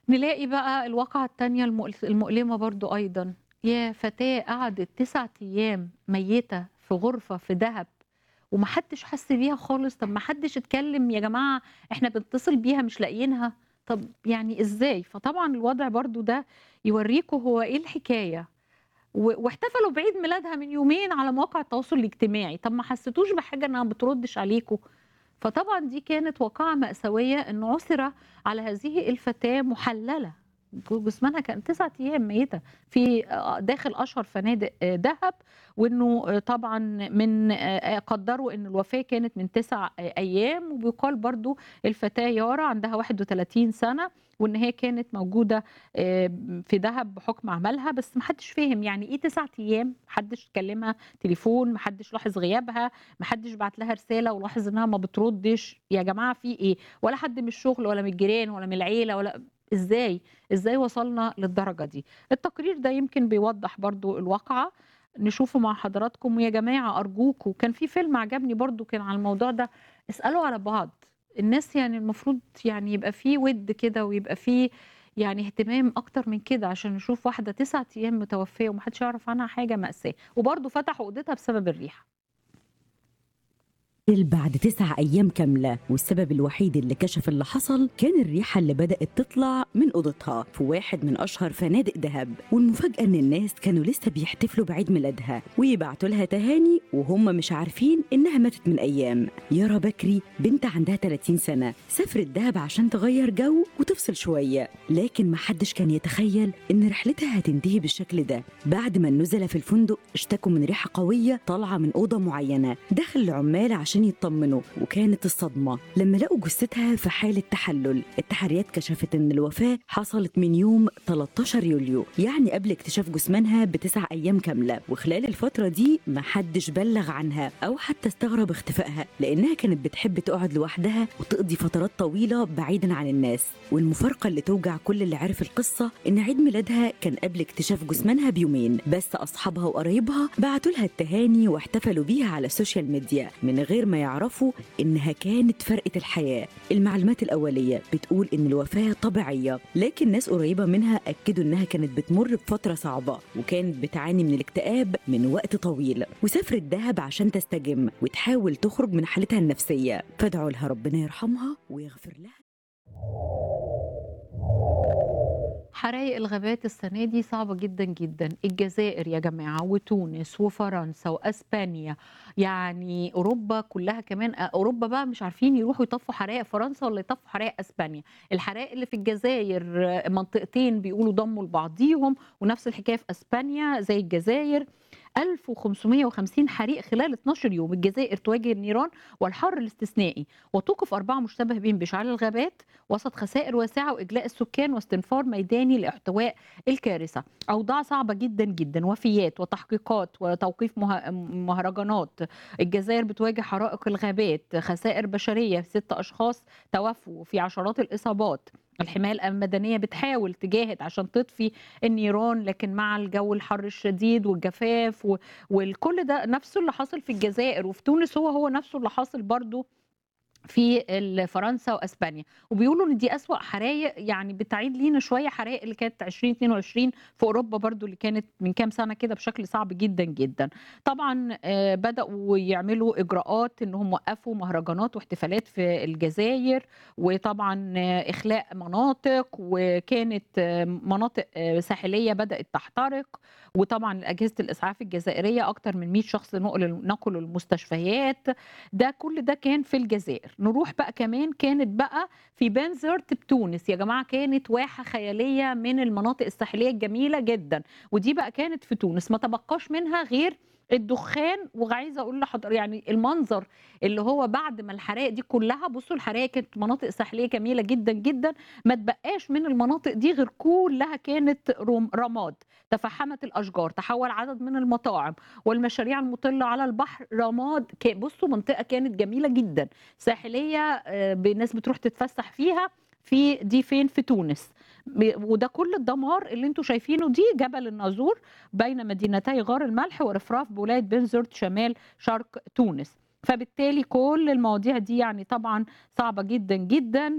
نلاقي بقى الواقعة التانية المؤل المؤلمة برضه أيضًا، ياه! فتاة قعدت 9 أيام ميتة في غرفة في دهب وما حدش حس بيها خالص، طب ما حدش اتكلم يا جماعة إحنا بنتصل بيها مش لاقيينها، طب يعني إزاي؟ فطبعًا الوضع برضه ده يورّيكم هو إيه الحكاية، و واحتفلوا بعيد ميلادها من يومين على مواقع التواصل الاجتماعي، طب ما حسيتوش بحاجة إنها ما بتردش عليكم؟ فطبعًا دي كانت واقعة مأساوية إن عُثر على هذه الفتاة مُحلّلة، ج جثمانها كان 9 أيام ميتة في آآ داخل أشهر فنادق دهب، وإنه طبعًا من آآ قدّروا إن الوفاة كانت من 9 أ أيام، وبيُقال برضه الفتاة يارا عندها 31 سنة، وإن هي كانت موجودة آآ في دهب بحُكم عملها، بس ما حدش فِهِم يعني إيه 9 أيام، ما حدش كلمها تليفون، ما حدش لاحظ غيابها، ما حدش بعت لها رسالة ولاحظ إنها ما بتردش، يا جماعة في إيه؟ ولا حد من الشغل ولا من الجيران ولا من العيلة ولا إزاي؟ إزاي وصلنا للدرجة دي؟ التقرير ده يمكن بيوضّح برضه الواقعة، نشوفه مع حضراتكم، ويا جماعة أرجوكم كان في فيلم عجبني برضه كان عن الموضوع ده، اسألوا على بعض، الناس يعني المفروض يعني يبقى في وِد كده ويبقى في يعني اهتمام أكتر من كده عشان نشوف واحدة 9 أيام متوفية وما حدش يعرف عنها حاجة، مأساة، وبرضه فتحوا أوضتها بسبب الريحة. بعد 9 أيام كاملة والسبب الوحيد اللي كشف اللي حصل كان الريحة اللي بدأت تطلع من أوضتها في واحد من أشهر فنادق دهب والمفاجأة إن الناس كانوا لسه بيحتفلوا بعيد ميلادها ويبعتوا لها تهاني وهم مش عارفين إنها ماتت من أيام يارا بكري بنت عندها 30 سنة سافرت دهب عشان تغير جو وتفصل شوية لكن محدش كان يتخيل إن رحلتها هتنتهي بالشكل ده بعد ما النزلاء في الفندق اشتكوا من ريحة قوية طالعة من أوضة معينة دخل العمال عشان يطمنوا وكانت الصدمة لما لقوا جثتها في حالة تحلل التحريات كشفت إن الوفاة حصلت من يوم 13 يوليو يعني قبل اكتشاف جثمانها بتسع أيام كاملة وخلال الفترة دي محدش بلغ عنها أو حتى استغرب اختفائها لأنها كانت بتحب تقعد لوحدها وتقضي فترات طويلة بعيدا عن الناس والمفارقة اللي توجع كل اللي عرف القصة إن عيد ميلادها كان قبل اكتشاف جثمانها بيومين بس أصحابها وقرايبها بعتوا لها التهاني واحتفلوا بيها على السوشيال ميديا من غير ما يعرفوا إنها كانت فرقة الحياة المعلومات الأولية بتقول إن الوفاة طبيعية لكن ناس قريبة منها أكدوا إنها كانت بتمر بفترة صعبة وكانت بتعاني من الاكتئاب من وقت طويل وسافرت دهب عشان تستجم وتحاول تخرج من حالتها النفسية فادعوا لها ربنا يرحمها ويغفر لها حرايق الغابات السنة دي صعبة جدًا، جدًا، الجزائر يا جماعة وتونس وفرنسا وأسبانيا، يعني أوروبا كلها كمان أ أوروبا بقى مش عارفين يروحوا يطفّوا حرايق فرنسا والّا يطفّوا حرايق أسبانيا، الحرايق اللي في الجزاير منطقتين بيقولوا ضمّوا لبعضيهم، ونفس الحكاية في أسبانيا زي الجزاير، 1550 حريق خلال 12 يوم، الجزائر تواجه النيران والحر الاستثنائي، وتوقف 4 مشتبه بهم بإشعال الغابات وسط خسائر واسعة وإجلاء السكان واستنفار ميداني لاحتواء الكارثة، أوضاع صعبة جدًا، جدًا، وفيات وتحقيقات وتوقيف مه مهرجانات، الجزائر بتواجه حرائق الغابات، خسائر بشرية 6 أشخاص توفوا، في عشرات الإصابات، الحماية المدنية بتحاول تجاهد عشان تطفي النيران، لكن مع الجو الحر الشديد والجفاف و والكل ده نفسه اللي حاصل في الجزائر وفي تونس هو، هو نفسه اللي حاصل برضه في ال فرنسا وأسبانيا، وبيقولوا إن دي أسوأ حرايق يعني بتعيد لينا شوية حرايق اللي كانت 2022 في أوروبا برضه اللي كانت من كام سنة كده بشكل صعب جدًا، جدًا، طبعًا آآ بدأوا يعملوا إجراءات إنهم وقّفوا مهرجانات واحتفالات في الجزاير، وطبعًا إخلاء مناطق، وكانت مناطق ساحلية بدأت تحترق، وطبعًا أجهزة الإسعاف الجزائرية أكتر من 100 شخص نُقلوا نقلوا المستشفيات، ده كل ده كان في الجزائر، نروح بقى كمان كانت بقى في بنزرت بتونس، يا جماعة كانت واحة خيالية من المناطق الساحلية الجميلة جدًا، ودي بقى كانت في تونس، ما تبقاش منها غير الدخان وعايزة أقول لحضر يعني المنظر اللي هو بعد ما الحرايق دي كلها بُصّوا الحرايق كانت مناطق ساحلية جميلة جدًا، جدًا، ما اتبقاش من المناطق دي غير كلها كانت رم رماد، تفحّمت الأشجار، تحوّل عدد من المطاعم والمشاريع المُطلة على البحر رماد ك بُصّوا منطقة كانت جميلة جدًا، ساحلية آآ ب الناس بتروح تتفسح فيها، في دي فين في تونس، ب وده كل الدمار اللي أنتم شايفينه دي جبل الناظور بين مدينتي غار الملح ورفراف بولاية بنزرت شمال شرق تونس، فبالتالي كل المواضيع دي يعني طبعًا صعبة جدًا، جدًا.